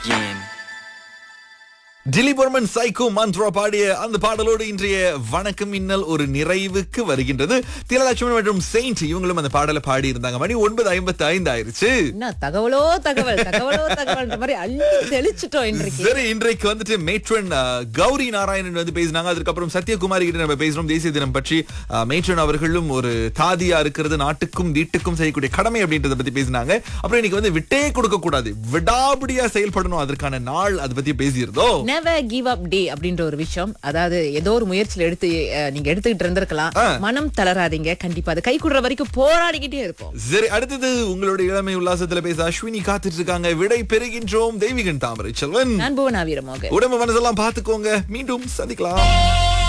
டிலி Burman psycho Mantra பாடிய அந்த பாடலோடு இன்றைய வணக்கம் இன்னல் ஒரு நிறைவுக்கு வருகின்றது திலலட்சுமி மற்றும் செயின்ட் இவங்களும் அந்த பாடலை பாடி இருந்தாங்க மணி ஒன்பது ஐம்பத்தி ஐந்து ஆயிருச்சு என்ன தகவலோ தகவல் தகவலோ தகவல்ன்ற மாதிரி அள்ளி தெளிச்சிட்டோம் இன்றைக்கு சரி இன்றைக்கு வந்துட்டு மேட்ரன் அஹ், கௌரி நாராயணன் வந்து பேசினாங்க அதுக்கப்புறம் சத்யகுமாரி கிட்ட நம்ம பேசுறோம் தேசிய தினம் பற்றி அஹ், மேட்ரன் அவர்களும் ஒரு தாதியா இருக்கிறது நாட்டுக்கும் வீட்டுக்கும் செய்யக்கூடிய கடமை அப்படின்றத பத்தி பேசினாங்க அப்புறம் இன்னைக்கு வந்து விட்டே கொடுக்க கூடாது விடாபிடியா செயல்படணும் அதற்கான நாள் அதை பத்தி பேசியிருந்தோம் நெவர் கிவ் அப் டே அப்படின்ற ஒரு விஷயம் அதாவது ஏதோ ஒரு முயற்சியில எடுத்து அஹ், நீங்க எடுத்துக்கிட்டு இருந்திருக்கலாம் ஆ. மனம் தளராதீங்க கண்டிப்பா அது கை கூடுற வரைக்கும் போராடிக்கிட்டே இருப்போம் சரி அடுத்தது உங்களுடைய இளமை உல்லாசத்துல பேச அஸ்வினி காத்துட்டு இருக்காங்க விடை பெறுகின்றோம் தெய்வீகன் தாமரை செல்வன் நான் புவனா வீரமோக உடம்பு மனசெல்லாம் பாத்துக்கோங்க மீண்டும் சந்திக்கலாம்